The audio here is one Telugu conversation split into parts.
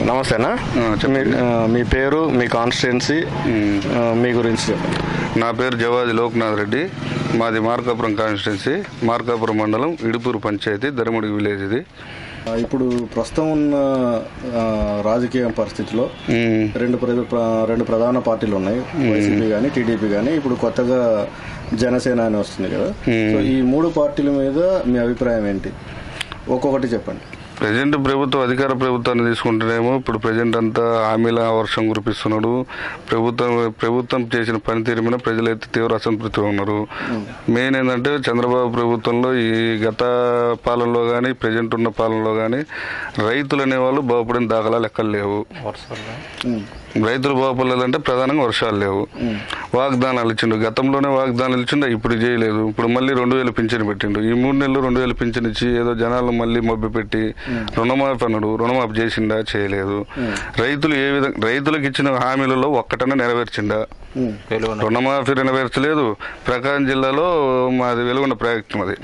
నమస్తేనా మీ ఆ, మీ పేరు మీ కాన్స్టిట్యున్సీ ఆ, మీ గురించి చెప్పండి నా పేరు జవాది లోక్నాథ్ రెడ్డి మాది మార్కాపురం కాన్స్టిట్యున్సీ మార్కాపురం మండలం ఇడుపూరు పంచాయతీ ధర్ముడి విలేజ్ ఇది ఆ, ఇప్పుడు ప్రస్తుతం ఉన్న ఆ, రాజకీయ పరిస్థితిలో మ్మ్. రెండు ప్ర- ప్ర- రెండు ప్రధాన పార్టీలు ఉన్నాయి వైసీపీ కానీ టీడీపీ కానీ ఇప్పుడు కొత్తగా జనసేన అని వస్తుంది కదా సో ఈ మూడు పార్టీల మీద మీ అభిప్రాయం ఏంటి ఒక్కొక్కటి చెప్పండి ప్రజెంట్ ప్రభుత్వం అధికార ప్రభుత్వాన్ని తీసుకుంటేనేమో ఇప్పుడు ప్రజెంట్ అంతా హామీల వర్షం కురిపిస్తున్నాడు ప్రభుత్వం ప్రభుత్వం చేసిన పనితీరు మీద ప్రజలైతే తీవ్ర అసంతృప్తిగా ఉన్నారు మెయిన్ ఏంటంటే చంద్రబాబు ప్రభుత్వంలో ఈ గత పాలనలో కానీ ప్రజెంట్ ఉన్న పాలనలో కానీ రైతులు అనేవాళ్ళు బాగుపడిన దాఖలాలు ఎక్కడ లేవు మ్మ్. రైతులు బాగుపడలేదంటే ప్రధానంగా వర్షాలు లేవు వాగ్దానాలు ఇచ్చిండు గతంలోనే వాగ్దానాలు ఇచ్చిండు ఇప్పుడు చేయలేదు ఇప్పుడు మళ్ళీ రెండు వేలు పింఛన్ పెట్టిండు ఈ మూడు నెలలు రెండు వేలు పింఛన్ ఇచ్చి ఏదో జనాలు మళ్ళీ మభ్య పెట్టి రుణమాఫీ అన్నాడు రుణమాఫీ చేసిండా చేయలేదు రైతులు ఏ విధంగా రైతులకు ఇచ్చిన హామీలలో ఒక్కటనే నెరవేర్చిండా మ్మ్. రుణమాఫీ నెరవేర్చలేదు ప్రకాశం జిల్లాలో మాది వెలుగొండ ప్రాజెక్టు మాది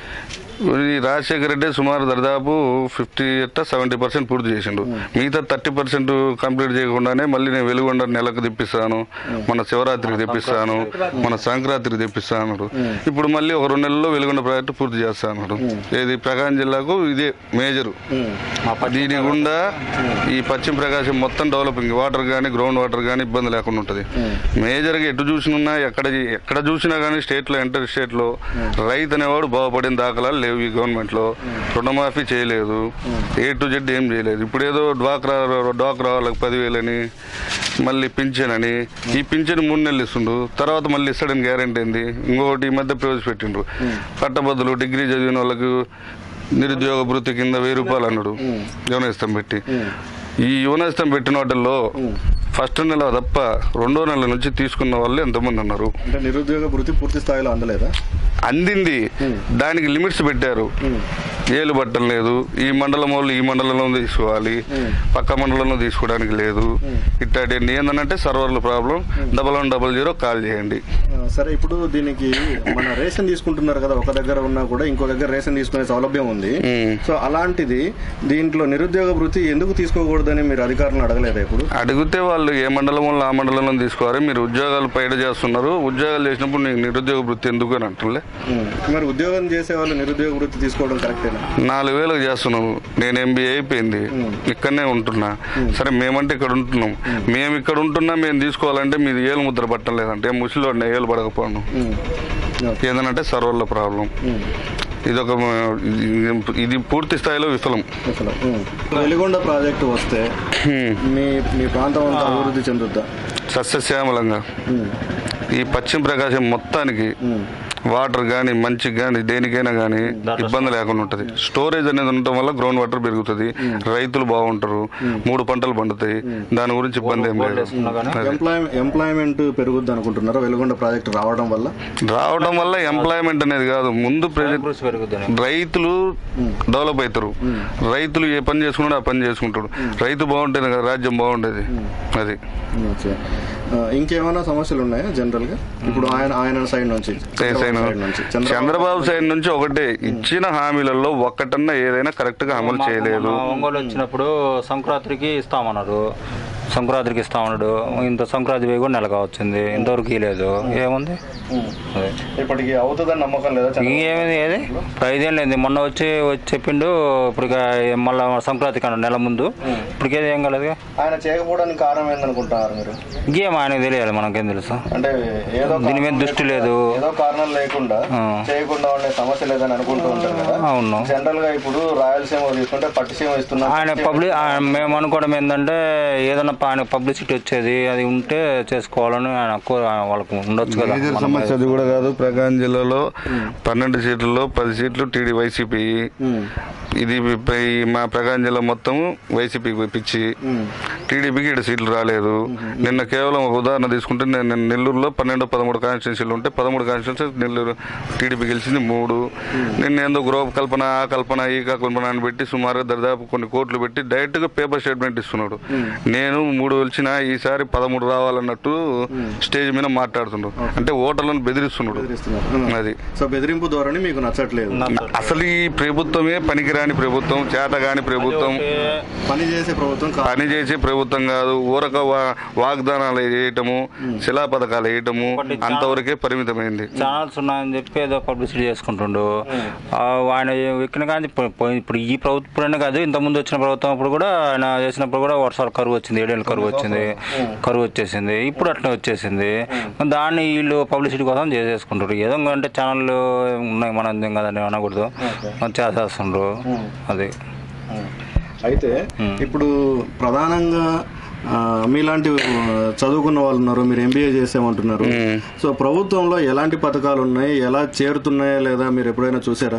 ఈ రాజశేఖర రెడ్డి సుమారు దాదాపు ఫిఫ్టీ ఎట్ట సెవెంటీ పర్సెంట్ పూర్తి చేసిండు మిగతా థర్టీ పర్సెంట్ కంప్లీట్ చేయకుండానే మళ్ళీ నేను వెలుగొండ నెలకు తెప్పిస్తాను మన శివరాత్రికి తెప్పిస్తాను మన సంక్రాంతికి తెప్పిస్తాను ఇప్పుడు మళ్ళీ ఒక రెండు నెలల్లో వెలుగొండ ప్రాజెక్టు పూర్తి చేస్తాను ఏది ప్రకాశం జిల్లాకు ఇదే మేజరు దీని గుండా ఈ పశ్చిమ ప్రకాశం మొత్తం డెవలపింగ్ వాటర్ కానీ గ్రౌండ్ వాటర్ కానీ ఇబ్బంది లేకుండా ఉంటుంది మేజర్గా ఎటు చూసినా ఎక్కడ ఎక్కడ చూసినా కానీ స్టేట్లో ఎంటర్ స్టేట్లో రైతు అనేవాడు బాగుపడిన దాఖలాలు లేవు ఈ గవర్నమెంట్లో రుణమాఫీ చేయలేదు ఏ టు జెడ్ ఏం చేయలేదు ఇప్పుడు ఏదో డ్వాక్రా డ్వాక్రా వాళ్ళకి పదివేలని మళ్ళీ పింఛన్ అని ఈ పింఛన్ మూడు నెలలు ఇస్తుండు తర్వాత మళ్ళీ ఇస్తాడని గ్యారెంటీ ఏంది ఇంకొకటి ఈ మధ్య ప్రవేశపెట్టిండు పట్టభద్రులు డిగ్రీ చదివిన వాళ్ళకు నిరుద్యోగ భృతి కింద వెయ్యి రూపాయలు అన్నాడు యువనేస్తం పెట్టి ఈ యువనేస్తం పెట్టిన వాటిల్లో ఫస్ట్ నెల తప్ప రెండో నెల నుంచి తీసుకున్న వాళ్ళు ఎంతమంది ఉన్నారు అంటే నిరుద్యోగ భృతి పూర్తి స్థాయిలో అందలేదా అందింది దానికి లిమిట్స్ పెట్టారు ఏలు బట్టం లేదు ఈ మండలం వాళ్ళు ఈ మండలంలో తీసుకోవాలి పక్క మండలంలో తీసుకోవడానికి లేదు ఇట్లాంటి ఏంటంటే సర్వర్ల problem double one double zero call చేయండి ఆ, సరే ఇప్పుడు దీనికి మన రేషన్ తీసుకుంటున్నారు కదా ఒక దగ్గర ఉన్నా కూడా ఇంకో దగ్గర రేషన్ తీసుకునే సౌలభ్యం ఉంది మ్మ్. సో అలాంటిది దీంట్లో నిరుద్యోగ భృతి ఎందుకు తీసుకోకూడదని మీరు అధికారులను అడగలేదా ఇప్పుడు అడిగితే వాళ్ళు ఏ మండలం వాళ్ళు ఆ మండలంలో తీసుకోవాలి మీరు ఉద్యోగాలు పైడ చేస్తున్నారు ఉద్యోగాలు చేసినప్పుడు నీకు నిరుద్యోగ వృత్తి ఎందుకు అని అంటులే మ్మ్. మరి ఉద్యోగం చేసే వాళ్ళు నిరుద్యోగ వృత్తి తీసుకోవడం కరెక్టేనా నాలుగు వేలకు చేస్తున్నాను నేను ఎంబీఏ అయిపోయింది ఇక్కడనే ఉంటున్నా సరే మేమంటే ఇక్కడ ఉంటున్నాం మేము ఇక్కడ ఉంటున్నా మేము తీసుకోవాలంటే మీది ఏలు ముద్ర పట్టడం లేదంటే ముసలిలో ఏలు పడకపోను మ్మ్. ఓకే. ఏంటంటే సర్వర్ల ప్రాబ్లం మ్మ్. ఇది ఒక ఇది- ఇది పూర్తి స్థాయిలో విఫలం అసలు మ్మ్. వెలిగొండ ప్రాజెక్టు వస్తే హ్మ్. మీ మీ ప్రాంతం అంతా అభివృద్ధి చెందుద్దా సస్యశ్యామలంగా మ్మ్. ఈ పశ్చిమ ప్రకాశం మొత్తానికి వాటర్ కానీ మంచి కానీ దేనికైనా కానీ ఇబ్బంది లేకుండా ఉంటుంది స్టోరేజ్ అనేది ఉండటం వల్ల గ్రౌండ్ వాటర్ పెరుగుతుంది రైతులు బాగుంటారు మూడు పంటలు పండుతాయి దాని గురించి ఇబ్బంది ఏం లేదు అది. ఎంప్లాయ్ ఎంప్లాయ్మెంట్ పెరుగుద్ది అనుకుంటున్నారా వెలుగొండ ప్రాజెక్ట్ రావడం వల్ల రావడం వల్ల ఎంప్లాయ్మెంట్ అనేది కాదు ముందు ప్రజెంట్ కృషి పెరుగుతుంది రైతులు డెవలప్ అవుతారు రైతులు ఏ పని చేసుకున్నాడో ఆ పని చేసుకుంటాడు రైతు బాగుంటేనే కదా రాజ్యం బాగుండేది అది ఓకే ఆ, ఇంకేమైనా సమస్యలు ఉన్నాయా జనరల్ గా ఇప్పుడు ఆయన ఆయన సైడ్ నుంచి సైడ్ చంద్రబాబు సైడ్ నుంచి చంద్రబాబు చంద్రబాబు సైడ్ నుంచి ఒకటే ఇచ్చిన హామీలలో ఒక్కటన్నా ఏదైనా కరెక్ట్ గా అమలు చేయలేదు మొన్న ఒంగోలు వచ్చినప్పుడు సంక్రాంతికి ఇస్తామన్నారు సంక్రాంతికి ఇస్తామన్నాడు ఇంత సంక్రాంతి పోయి కూడా నెలగా వచ్చింది ఇంతవరకు ఇలేదు ఏముంది అదే. ఇప్పటికి అవుతుందని నమ్మకం లేదా చంద్రబాబు? ఇంకేమైంది ఏది ఐదేం లేదు మొన్న వచ్చి వచ్చి చెప్పిండు ఇప్పుడు ఇక మళ్ళా సంక్రాంతి కన్నా నెల ముందు ఇప్పటికేది ఏం కాలేదు ఆయన చేయకపోవడానికి కారణం ఏందనుకుంటున్నారు మీరు ఇంకేం ఆయనకు తెలియాలి మనకేం తెలుసు అంటే ఏదో దీని మీద కారణం దృష్టి లేకుండా- లేదు. ఏదో కారణం లేకుండా ఆ. చేయకుండా ఉండే సమస్య లేదని అనుకుంటూ ఉంటారు కదా అవును జనరల్ గా ఇప్పుడు రాయలసీమ తీసుకుంటే పట్టిసీమ ఇస్తున్నా ఆయన పబ్లిక్ మేము అనుకోవడం ఏంటంటే ఏదైనా ప- ఆయన పబ్లిసిటీ వచ్చేది అది ఉంటే చేసుకోవాలని ఆయన కో- వాళ్ళకు ఉండొచ్చు కదా మేజర్ మనం సమస్య అది కూడా కాదు ప్రకాశం జిల్లాలో పన్నెండు సీట్లలో పది సీట్లు టీడీ వైసీపీ ఇది పై- మా ప్రకాశం జిల్లా మొత్తం వైసీపీకి పిచ్చి టీడీపీకి ఇక్కడ సీట్లు రాలేదు నిన్న కేవలం ఒక ఉదాహరణ తీసుకుంటే నేను నిన్న నెల్లూరులో పన్నెండు పదమూడు కాన్స్టిట్యున్సీలు ఉంటే పదమూడు కాన్స్టిట్యున్సీ నెల్లూరు టీడీపీ గెలిచింది మూడు నిన్న ఏందో గ్రూప్ కల్పన ఆ కల్పన ఈ కల్పన అని పెట్టి సుమారుగా దరిదాపు కొన్ని కోట్లు పెట్టి డైరెక్ట్ గా పేపర్ స్టేట్మెంట్ ఇస్తున్నాడు నేను మూడు గెలిచిన ఈసారి పదమూడు రావాలన్నట్టు స్టేజ్ మీద మాట్లాడుతున్నాడు అంటే ఓటర్లను బెదిరిస్తున్నాడు బెదిరిస్తున్నారు. అది సో బెదిరింపు ధోరణి మీకు నచ్చట్లేదు అసలు ఈ ప్రభుత్వమే పనికిరాని ప్రభుత్వం చేతగాని ప్రభుత్వం పని చేసే ప్రభుత్వం కాదు పని చేసే ప్రభుత్వం కాదు ఊరక వా- వాగ్దానాలు వేయటము శిలా పథకాలు వేయటము అంతవరకే పరిమితమైంది ఛానల్స్ ఉన్నాయని చెప్పి ఏదో పబ్లిసిటీ చేసుకుంటుండు ఆ, ఆయన ఎక్కిన కానీ ఇప్పుడు పోయి- ఇప్పుడు ఈ ప్రభుత్వమే కాదు ఇంత ముందు వచ్చిన ప్రభుత్వం అప్పుడు కూడా ఆయన చేసినప్పుడు కూడా వర్షాలు కరువు వచ్చింది ఏడేళ్ళు కరువు వచ్చింది కరువు వచ్చేసింది ఇప్పుడు అట్లా వచ్చేసింది దాన్ని వీళ్ళు పబ్లిసిటీ కోసం చేసేసుకుంటారు ఏదో అంటే ఛానళ్ళు ఉన్నాయి మన కదని అనకూడదు చేసేస్తుండ్రు అది అయితే ఇప్పుడు ప్రధానంగా ఆ, మీలాంటి ఆ, చదువుకున్న వాళ్ళు ఉన్నారు మీరు ఎంబీఏ చేసామంటున్నారు సో ప్రభుత్వంలో ఎలాంటి పథకాలు ఉన్నాయి ఎలా చేరుతున్నాయా లేదా మీరు ఎప్పుడైనా చూసారా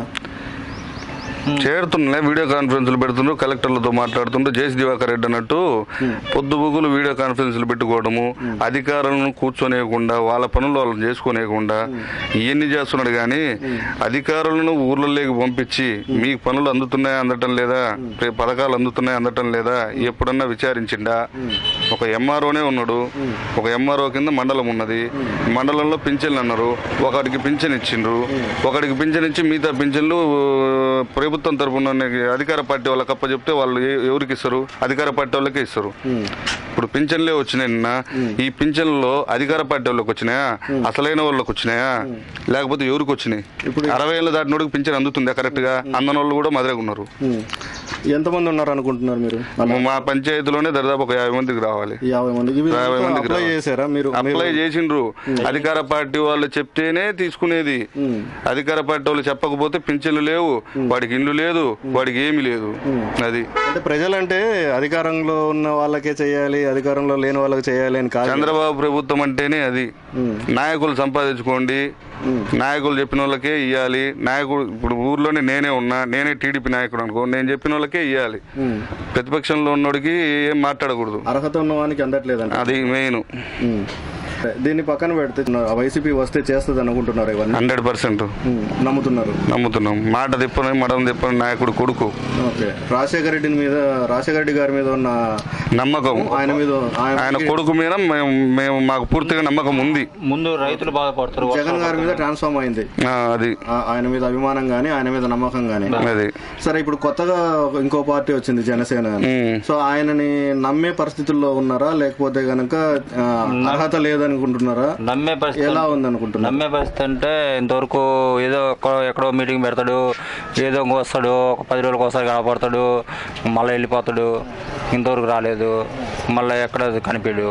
చేరుతున్నాయి వీడియో కాన్ఫరెన్స్లు పెడుతుండ్రు కలెక్టర్లతో మాట్లాడుతుండ్రు జేసీ దివాకర్ రెడ్డి అన్నట్టు పొద్దుబుగులు వీడియో కాన్ఫరెన్స్లు పెట్టుకోవడము అధికారులను కూర్చోనేయకుండా వాళ్ళ పనులు వాళ్ళని చేసుకోనేయకుండా ఇవన్నీ చేస్తున్నాడు కానీ అధికారులను ఊర్లలోకి పంపించి మీ పనులు అందుతున్నాయా అందటం లేదా రే- పథకాలు అందుతున్నాయా అందటం లేదా ఎప్పుడన్నా విచారించిండా ఒక ఎంఆర్ఓనే ఉన్నాడు ఒక ఎంఆర్ఓ కింద మండలం ఉన్నది మండలంలో పింఛన్లు అన్నారు ఒకడికి పింఛన్ ఇచ్చిండ్రు ఒకడికి పింఛన్ ఇచ్చి మిగతా పింఛన్లు ప్రభుత్వం తరపున అధికార పార్టీ వాళ్ళకి అప్ప చెప్తే వాళ్ళు ఏ- ఎవరికి ఇస్తారు అధికార పార్టీ వాళ్ళకే ఇస్తారు ఇప్పుడు పింఛన్లే వచ్చినాయి నిన్న ఈ పింఛన్లో అధికార పార్టీ వాళ్ళకి వచ్చినాయా అసలైన వాళ్ళకి వచ్చినాయా లేకపోతే ఎవరికి వచ్చినాయి ఇప్పుడు- అరవై ఏళ్ళ దాటినోడికి పింఛన్ అందుతుందా కరెక్ట్ గా అందని వాళ్ళు కూడా మధురగా ఉన్నారు ఉమ్. ఎంతమంది ఉన్నారు అనుకుంటున్నారు మీరు అలా మా పంచాయతీలోనే దాదాపు ఒక యాభై మందికి రావాలి యాభై మందికి మీరు యాభై మందికి అప్లై రావాలి. చేశారా మీరు అప్లై చేసిండ్రు అధికార పార్టీ వాళ్ళు చెప్తేనే తీసుకునేది అధికార పార్టీ వాళ్ళు చెప్పకపోతే పింఛన్లు లేవు వాడికి ఇండ్లు లేదు వాడికి ఏమీ లేదు అది అంటే ప్రజలంటే అధికారంలో ఉన్న వాళ్ళకే చేయాలి అధికారంలో లేని వాళ్ళకి చేయాలి అని కాదు చంద్రబాబు ప్రభుత్వం అంటేనే అది ఉమ్. నాయకులు సంపాదించుకోండి నాయకులు చెప్పిన వాళ్ళకే ఇవ్వాలి నాయకుడు ఇప్పుడు ఊర్లోనే నేనే ఉన్నా నేనే టీడీపీ నాయకుడు అనుకో నేను చెప్పిన వాళ్ళకే ఇవ్వాలి ఉమ్. ప్రతిపక్షంలో ఉన్నోడికి ఏం మాట్లాడకూడదు అర్హత ఉన్న వానికి అందట్లేదంట అది మెయిన్ ఉమ్. దీన్ని పక్కన పెడితే వైసీపీ వస్తే చేస్తుంది అనుకుంటున్నారు ఇవన్నీ హండ్రెడ్ పర్సెంట్ ఉమ్. నమ్ముతున్నారు నమ్ముతున్నాం మాట తిప్పని మడం తిప్పని నాయకుడు కొడుకు ఓకే రాజశేఖర రెడ్డి మీద రాజశేఖర రెడ్డి గారి మీద ఉన్న నమ్మకం ఆయన మీద ఆయన ఆయన కొడుకు మీద మేము మేము మాకు పూర్తిగా నమ్మకం ఉంది ముందు రైతులు బాధపడతారు జగన్ గారి మీద ట్రాన్స్ఫార్మ్ అయింది ఆ, అది ఆ- ఆయన మీద అభిమానం గానీ ఆయన మీద నమ్మకం గానీ అది సరే ఇప్పుడు కొత్తగా ఒక- ఇంకో పార్టీ వచ్చింది జనసేన అని. ఉమ్. సో ఆయనని నమ్మే పరిస్థితుల్లో ఉన్నారా లేకపోతే గనక ఆ, అర్హత లేదనుకుంటున్నారా నమ్మే పరిస్థితి ఎలా ఉందనుకుంటున్నారు నమ్మే పరిస్థితి అంటే ఇంతవరకు ఏదో ఎక్కడో- ఎక్కడో మీటింగ్ పెడతాడు ఏదో వస్తాడు ఒక పది రోజులకు ఒకసారి కనపడతాడు మళ్ళీ వెళ్ళిపోతాడు ఇంతవరకు రాలేదు మళ్ళీ ఎక్కడ కనిపించడు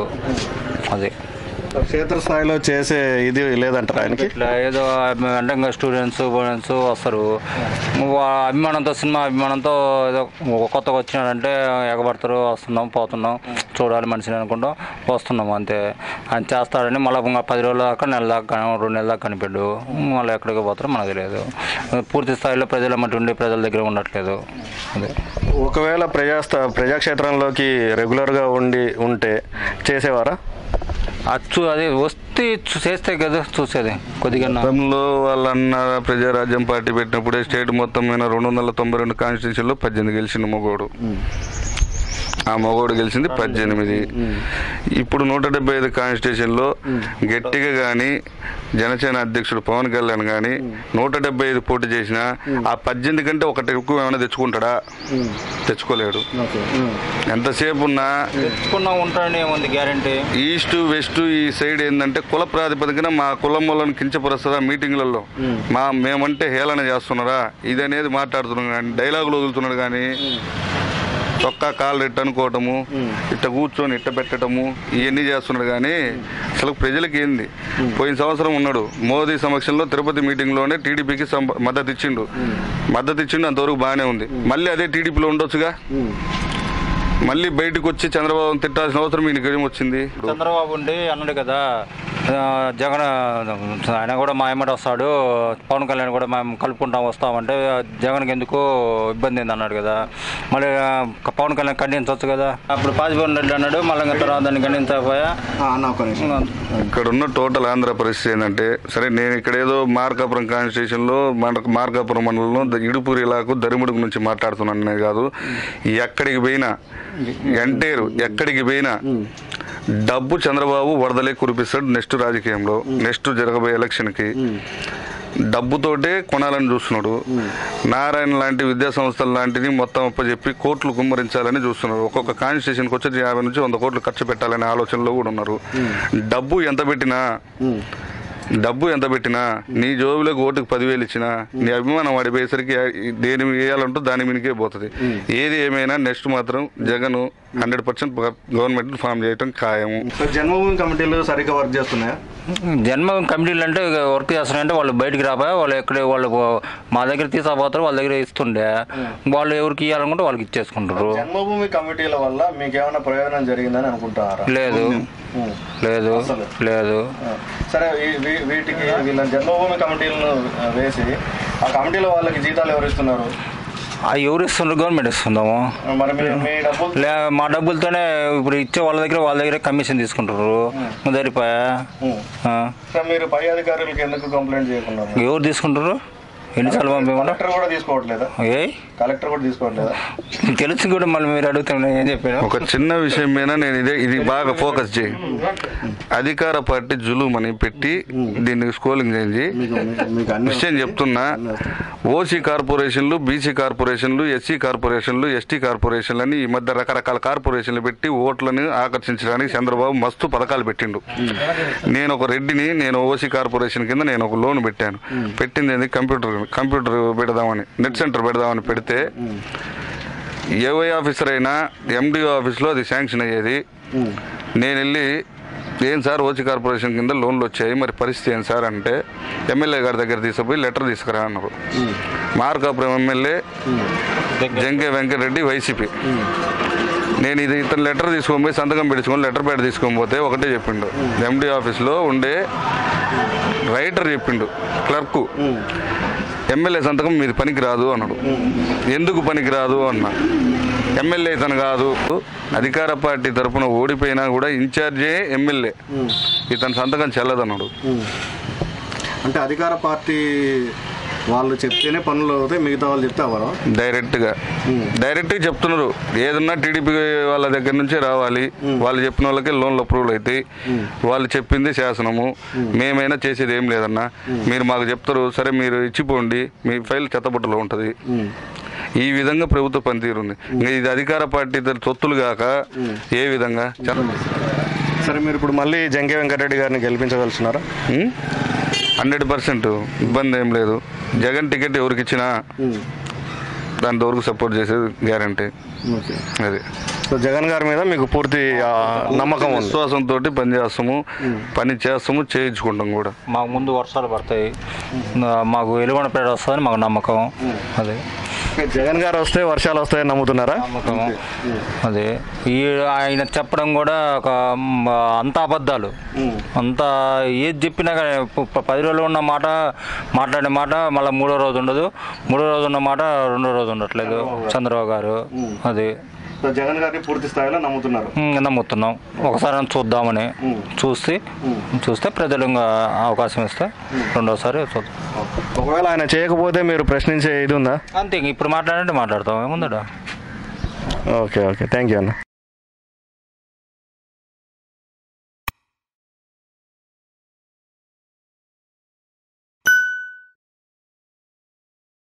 అది క్షేత్రస్థాయిలో చేసే ఇది లేదంటారా ఆయనకి ఇట్లా ఏదో అంటే ఇంకా స్టూడెంట్స్ స్టూడెంట్స్ వస్తారు వా- అభిమానంతో సినిమా అభిమానంతో ఏదో కొత్తగా వచ్చినాడంటే ఎగబడతారు వస్తున్నాం పోతున్నాం చూడాలి మనిషిని అనుకుంటాం వస్తున్నాం అంతే ఆయన చేస్తాడని మళ్ళీ ఇంకా పది రోజుల దాకా నెల దాకా కన- రెండు నెలల దాకా కనిపెడు మళ్ళీ ఎక్కడికి పోతారో మనకు తెలియదు పూర్తి స్థాయిలో ప్రజల మట్టి ఉండి ప్రజల దగ్గర ఉండట్లేదు అదే ఒకవేళ ప్రజాస్థ ప్రజాక్షేత్రంలోకి రెగ్యులర్ గా ఉండి ఉంటే చేసేవారా అచ్చు అది వస్తే చూ- చేస్తే కదా చూసేది కొద్దిగా గతంలో వాళ్ళన్న ప్రజారాజ్యం పార్టీ పెట్టినప్పుడే స్టేట్ మొత్తం మీద రెండు వందల తొంభై రెండు కాన్స్టిట్యూషన్లో పద్దెనిమిది గెలిచిండు మగోడు ఆ మగోడు గెలిచింది పద్దెనిమిది ఇప్పుడు నూట డెబ్బై ఐదు కాన్స్టిట్యూషన్లో గట్టిగా కానీ జనసేన అధ్యక్షుడు పవన్ కళ్యాణ్ కానీ నూట డెబ్బై ఐదు పోటీ చేసినా ఆ పద్దెనిమిది కంటే ఒకటి ఎక్కువ ఏమైనా తెచ్చుకుంటాడా తెచ్చుకోలేడు ఓకే ఎంతసేపు ఉన్నా తెచ్చుకున్నా ఉంటాడని ఏముంది గ్యారంటీ ఈస్ట్ వెస్ట్ ఈ సైడ్ ఏంటంటే కుల ప్రాతిపదికన మా కులం వాళ్ళని కించపరుస్తుందా మీటింగ్లలో మా మేమంటే హేళన చేస్తున్నారా ఇది అనేది మాట్లాడుతున్నాం కానీ డైలాగులు వదులుతున్నాడు కానీ చొక్కా కాళ్ళు ఇట్ట అనుకోవటము ఇట్ట కూర్చొని ఇట్ట పెట్టడము ఇవన్నీ చేస్తున్నాడు కానీ అసలు ప్రజలకి ఏంది పోయిన సంవత్సరం ఉన్నాడు మోదీ సమక్షంలో తిరుపతి మీటింగ్లోనే టీడీపీకి సంప- మద్దతు ఇచ్చిండు మద్దతు ఇచ్చిండు అంతవరకు బాగానే ఉంది మళ్ళీ అదే టీడీపీలో ఉండొచ్చుగా మళ్ళీ బయటకు వచ్చి చంద్రబాబు తిట్టాల్సిన అవసరం ఈయనకి ఏం వచ్చింది చంద్రబాబు ఉండి అన్నాడు కదా ఆ, జగన్ ఆయన కూడా మా ఎమ్మటి వస్తాడు పవన్ కళ్యాణ్ కూడా మేము కలుపుకుంటాం వస్తామంటే జగన్కి ఎందుకు ఇబ్బంది అయింది అన్నాడు కదా మళ్ళీ ఆ, పవన్ కళ్యాణ్ ఖండించవచ్చు కదా అప్పుడు పాజిబోన్ రెడ్డి అన్నాడు మళ్ళీ ఇంకా తర్వాత దాన్ని ఖండించకపోయా ఆ, అన్న ఒక నిమిషం ఇక్కడ ఉన్న టోటల్ ఆంధ్ర పరిస్థితి ఏంటంటే సరే నేను ఇక్కడ ఏదో మార్కాపురం కాన్స్టిట్యూషన్లో మన మార్కాపురం మండలంలో ద- ఇడుపూరి ఇలాకు దరిముడుగు నుంచి మాట్లాడుతున్నాను కాదు ఎక్కడికి పోయినా ఎంటేరు ఎక్కడికి పోయినా డబ్బు చంద్రబాబు వరదలే కురిపిస్తాడు నెక్స్ట్ రాజకీయంలో నెక్స్ట్ జరగబోయే ఎలక్షన్కి డబ్బుతోటే కొనాలని చూస్తున్నాడు నారాయణ లాంటి విద్యా సంస్థలు లాంటివి మొత్తం అప్పచెప్పి కోట్లు కుమ్మరించాలని చూస్తున్నారు ఒక్కొక్క కాన్స్టిట్యూషన్కి వచ్చి యాభై నుంచి వంద కోట్లు ఖర్చు పెట్టాలనే ఆలోచనలో కూడా ఉన్నారు డబ్బు ఎంత పెట్టినా డబ్బు ఎంత పెట్టినా నీ జోబులోకి ఓటుకు పదివేలు ఇచ్చినా నీ అభిమానం వాడిపోయేసరికి దేని వేయాలంటూ దాని మీనికే పోతుంది ఏది ఏమైనా నెక్స్ట్ మాత్రం Jagan hundred percent government form చేయటం ఖాయము సో జన్మభూమి కమిటీలు సరిగ్గా వర్క్ చేస్తున్నాయా జన్మ కమిటీలు అంటే ఇక వర్క్ చేస్తున్నారంటే వాళ్ళు బయటికి రాబోయే వాళ్ళు ఎక్కడ వాళ్ళు మా దగ్గర తీసుకుపోతారు వాళ్ళ దగ్గర ఇస్తుండే వాళ్ళు ఎవరికి ఇవ్వాలనుకుంటే వాళ్ళకి ఇచ్చేసుకుంటారు జన్మభూమి కమిటీల వల్ల మీకు ఏమైనా ప్రయోజనం జరిగిందని అనుకుంటున్నారా లేదు ఉం. లేదు అసలు? లేదు ఆ. సరే ఈ- వీ- వీటికి వీళ్ళ జన్మభూమి కమిటీలను ఆ, వేసి ఆ కమిటీల వాళ్ళకి జీతాలు ఎవరు ఇస్తున్నారు అవి ఎవరు ఇస్తున్నారు గవర్నమెంట్ ఇస్తుందాము ఆ, మరి మీ మీ డబ్బులు లే మా డబ్బులతోనే ఇప్పుడు ఇచ్చే వాళ్ళ దగ్గర వాళ్ళ దగ్గర కమిషన్ తీసుకుంటారు సరిపోయా ఉం. సరే, మీరు పై అధికారులకు ఎందుకు కంప్లైంట్ చేయకున్నారు ఎవరు తీసుకుంటారు ఎన్నిసార్లు పంపించమన్నా కలెక్టర్ కూడా తీసుకోవట్లేదా ఏ కలెక్టర్ కూడా తీసుకోవట్లేదా తెలిసి కూడా మళ్ళీ మీరు అడుగుతున్నా ఏం చెప్పాను ఒక చిన్న విషయం మీద నేను ఇదే ఇది బాగా ఫోకస్ చేయి అధికార పార్టీ జులుమని పెట్టి దీన్ని స్కోలింగ్ చేయించి మీకు మీకు అన్ని విషయం చెప్తున్నా ఓసీ కార్పొరేషన్లు బీసీ కార్పొరేషన్లు ఎస్సీ కార్పొరేషన్లు ఎస్టీ కార్పొరేషన్లు అని ఈ మధ్య రకరకాల కార్పొరేషన్లు పెట్టి ఓట్లను ఆకర్షించడానికి చంద్రబాబు మస్తు పథకాలు పెట్టిండు నేను ఒక రెడ్డిని నేను ఓసీ కార్పొరేషన్ కింద నేను ఒక లోన్ పెట్టాను పెట్టింది ఏంది కంప్యూటర్ కంప్యూటర్ పెడదామని నెట్ సెంటర్ పెడదామని పెడితే ఏవై ఆఫీసర్ అయినా ఎండిఓ ఆఫీస్లో అది శాంక్షన్ అయ్యేది నేను వెళ్ళి ఏం సార్ ఓచి కార్పొరేషన్ కింద లోన్లు వచ్చాయి మరి పరిస్థితి ఏం సార్ అంటే ఎమ్మెల్యే గారి దగ్గర తీసుకుపోయి లెటర్ తీసుకురా అన్నారు మార్కాపురం ఎమ్మెల్యే జంకే వెంకటరెడ్డి వైసీపీ నేను ఇది ఇతను లెటర్ తీసుకొని పోయి సంతకం పెట్టుకొని లెటర్ ప్యాడ్ తీసుకొని పోతే ఒకటే చెప్పిండు ఎండి ఆఫీస్లో ఉండే రైటర్ చెప్పిండు క్లర్కు ఎమ్మెల్యే సంతకం మీది పనికి రాదు అన్నాడు ఎందుకు పనికి రాదు అన్నా ఎమ్మెల్యే ఇతను కాదు అధికార పార్టీ తరపున ఓడిపోయినా కూడా ఇన్ఛార్జే ఎమ్మెల్యే ఇతని సంతకం చెల్లదన్నాడు అంటే అధికార పార్టీ వాళ్ళు చెప్తేనే పనులు అవుతాయి మిగతా వాళ్ళు చెప్తే అవ్వరు డైరెక్ట్గా డైరెక్ట్గా చెప్తున్నారు ఏదన్నా టీడీపీ వాళ్ళ దగ్గర నుంచే రావాలి వాళ్ళు చెప్పిన వాళ్ళకి లోన్లు అప్రూవల్ అవుతాయి వాళ్ళు చెప్పింది శాసనము మేమైనా చేసేది ఏం లేదన్నా మీరు మాకు చెప్తారు సరే మీరు ఇచ్చిపోండి మీ ఫైల్ చెత్తబుట్టలో ఉంటుంది ఈ విధంగా ప్రభుత్వ పనితీరు ఉంది ఇంకా ఇది అధికార పార్టీ తొత్తులు కాక ఏ విధంగా సరే మీరు ఇప్పుడు మళ్ళీ జంకే వెంకటరెడ్డి గారిని గెలిపించదలుచున్నారా హండ్రెడ్ పర్సెంట్ ఇబ్బంది ఏం లేదు జగన్ టికెట్ ఎవరికి ఇచ్చినా దాని వరకు సపోర్ట్ చేసేది గ్యారంటీ ఓకే అది సో జగన్ గారి మీద మీకు పూర్తి ఆ, నమ్మకం ఉంది విశ్వాసంతో పని చేస్తాము పని చేస్తాము చేయించుకుంటాం కూడా మాకు ముందు వర్షాలు పడతాయి ఆ, మాకు ఎలుగొండ పేడ వస్తుందని మాకు నమ్మకం అదే జగన్ గారు వస్తే వర్షాలు వస్తాయని నమ్ముతున్నారా నమ్మకం అదే ఈ ఆయన చెప్పడం కూడా ఒక మ్, అంతా అబద్ధాలు అంతా ఏది చెప్పినా కానీ ప- ప- పది రోజులు ఉన్న మాట మాట్లాడే మాట మళ్ళీ మూడో రోజు ఉండదు మూడో రోజు ఉన్న మాట రెండో రోజు ఉండట్లేదు చంద్రబాబు గారు అది సో జగన్ గారిని పూర్తి స్థాయిలో నమ్ముతున్నారు ఉమ్, నమ్ముతున్నాం ఒకసారి చూద్దామని చూసి చూస్తే ప్రజలు ఇంకా అవకాశం ఇస్తే రెండోసారి చూద్దాం ఒకవేళ ఆయన చేయకపోతే మీరు ప్రశ్నించే ఇది ఉందా అంతే ఇంక ఇప్పుడు మాట్లాడంటే మాట్లాడతాం ఏముందడా ఓకే ఓకే థ్యాంక్ యూ అన్న